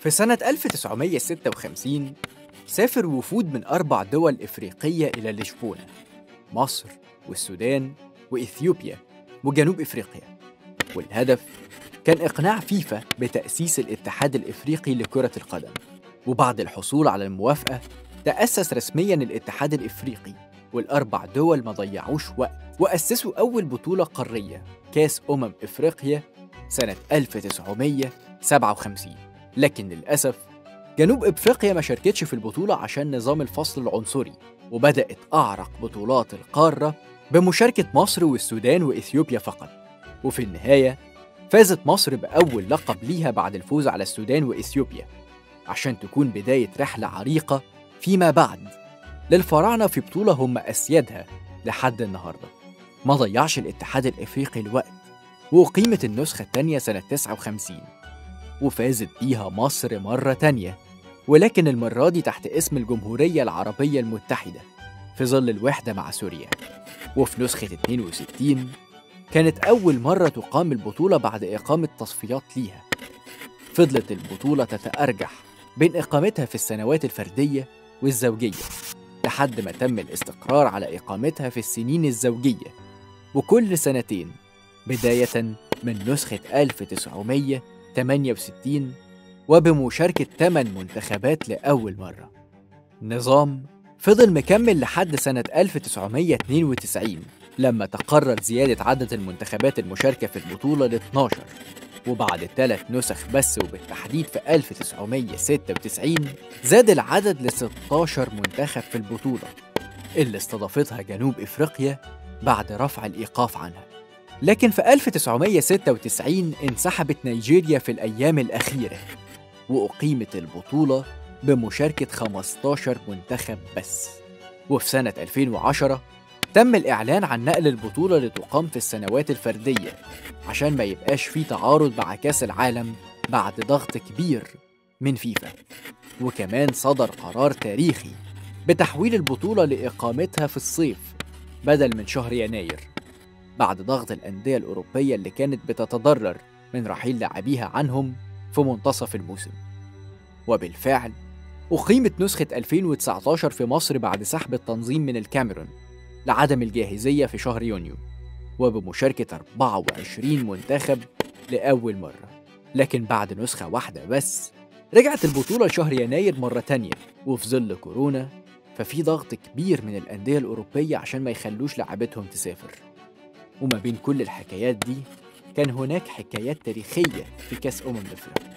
في سنة 1956 سافر وفود من أربع دول إفريقية إلى لشبونة مصر والسودان وإثيوبيا وجنوب إفريقيا والهدف كان إقناع فيفا بتأسيس الاتحاد الإفريقي لكرة القدم وبعد الحصول على الموافقة تأسس رسميا الاتحاد الإفريقي والأربع دول ما ضيعوش وقت وأسسوا أول بطولة قارية كاس أمم إفريقيا سنة 1957 لكن للأسف جنوب إفريقيا ما شاركتش في البطولة عشان نظام الفصل العنصري وبدأت أعرق بطولات القارة بمشاركة مصر والسودان وإثيوبيا فقط وفي النهاية فازت مصر بأول لقب ليها بعد الفوز على السودان وإثيوبيا عشان تكون بداية رحلة عريقة فيما بعد للفراعنة في بطولة هم أسيادها لحد النهاردة ما ضيعش الاتحاد الإفريقي الوقت وأقيمت النسخة التانية سنة 59 وفازت بيها مصر مرة تانية ولكن المرة دي تحت اسم الجمهورية العربية المتحدة في ظل الوحدة مع سوريا وفي نسخة 62 كانت أول مرة تقام البطولة بعد إقامة تصفيات ليها فضلت البطولة تتأرجح بين إقامتها في السنوات الفردية والزوجية لحد ما تم الاستقرار على إقامتها في السنين الزوجية وكل سنتين بداية من نسخة 1968 وبمشاركة 8 منتخبات لأول مرة نظام فضل مكمل لحد سنة 1992 لما تقرر زيادة عدد المنتخبات المشاركة في البطولة ل 12 وبعد ثلاث نسخ بس وبالتحديد في 1996 زاد العدد ل 16 منتخب في البطولة اللي استضافتها جنوب إفريقيا بعد رفع الإيقاف عنها لكن في 1996 انسحبت نيجيريا في الأيام الأخيرة وأقيمت البطولة بمشاركة 15 منتخب بس وفي سنة 2010 تم الإعلان عن نقل البطولة لتقام في السنوات الفردية عشان ما يبقاش في تعارض مع كأس العالم بعد ضغط كبير من فيفا وكمان صدر قرار تاريخي بتحويل البطولة لإقامتها في الصيف بدل من شهر يناير بعد ضغط الأندية الأوروبية اللي كانت بتتضرر من رحيل لاعبيها عنهم في منتصف الموسم وبالفعل أقيمت نسخة 2019 في مصر بعد سحب التنظيم من الكاميرون لعدم الجاهزية في شهر يونيو وبمشاركة 24 منتخب لأول مرة لكن بعد نسخة واحدة بس رجعت البطولة شهر يناير مرة تانية وفي ظل كورونا ففي ضغط كبير من الأندية الأوروبية عشان ما يخلوش لعبتهم تسافر وما بين كل الحكايات دي كان هناك حكايات تاريخية في كأس أمم أفريقيا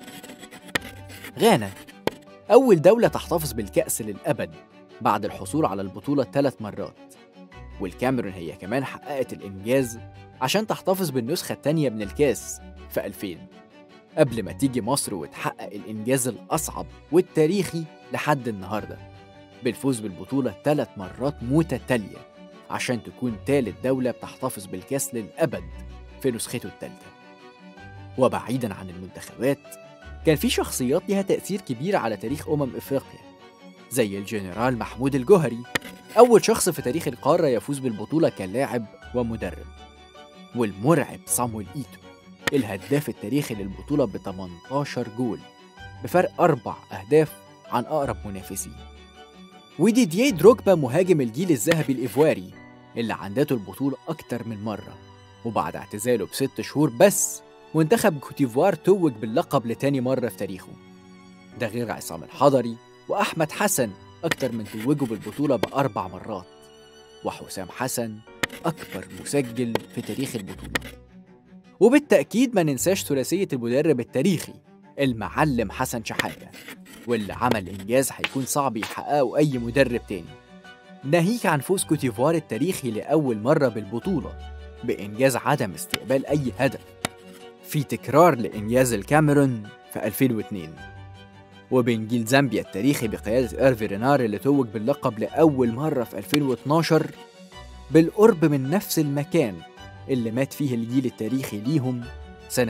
غانا أول دولة تحتفظ بالكأس للأبد بعد الحصول على البطولة ثلاث مرات والكاميرون هي كمان حققت الإنجاز عشان تحتفظ بالنسخة التانية من الكاس في 2000 قبل ما تيجي مصر وتحقق الإنجاز الأصعب والتاريخي لحد النهاردة بالفوز بالبطولة ثلاث مرات متتالية عشان تكون تالت دولة بتحتفظ بالكاس للأبد في نسخته الثالثة وبعيدا عن المنتخبات كان في شخصيات لها تأثير كبير على تاريخ أمم إفريقيا زي الجنرال محمود الجوهري أول شخص في تاريخ القارة يفوز بالبطولة كلاعب ومدرب والمرعب صامويل إيتو الهداف التاريخي للبطولة ب 18 جول بفرق أربع أهداف عن أقرب منافسيه وديدييه دروجبا مهاجم الجيل الذهبي الإيفواري اللي عندته البطولة أكتر من مرة وبعد اعتزاله بست شهور بس منتخب كوتيفوار توج باللقب لتاني مرة في تاريخه ده غير عصام الحضري وأحمد حسن أكتر من توجوا بالبطولة بأربع مرات وحسام حسن أكبر مسجل في تاريخ البطولة وبالتأكيد ما ننساش ثلاثية المدرب التاريخي المعلم حسن شحاتة واللي عمل إنجاز هيكون صعب يحققه أي مدرب تاني ناهيك عن فوز كوتيفوار التاريخي لأول مرة بالبطولة بإنجاز عدم استقبال أي هدف في تكرار لإنجاز الكاميرون في 2002 وبين جيل زامبيا التاريخي بقيادة إيرفي رينار اللي توج باللقب لأول مرة في 2012 بالقرب من نفس المكان اللي مات فيه الجيل التاريخي ليهم سنة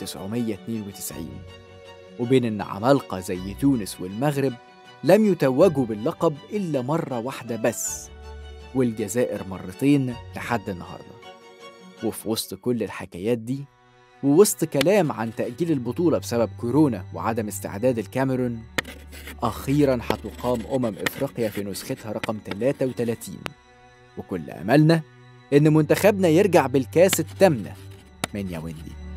1992 وبين إن عمالقة زي تونس والمغرب لم يتوجوا باللقب إلا مرة واحدة بس والجزائر مرتين لحد النهاردة وفي وسط كل الحكايات دي ووسط كلام عن تأجيل البطولة بسبب كورونا وعدم استعداد الكاميرون أخيرا هتقام أمم إفريقيا في نسختها رقم 33 وكل أملنا إن منتخبنا يرجع بالكاس التامنة من ياوندي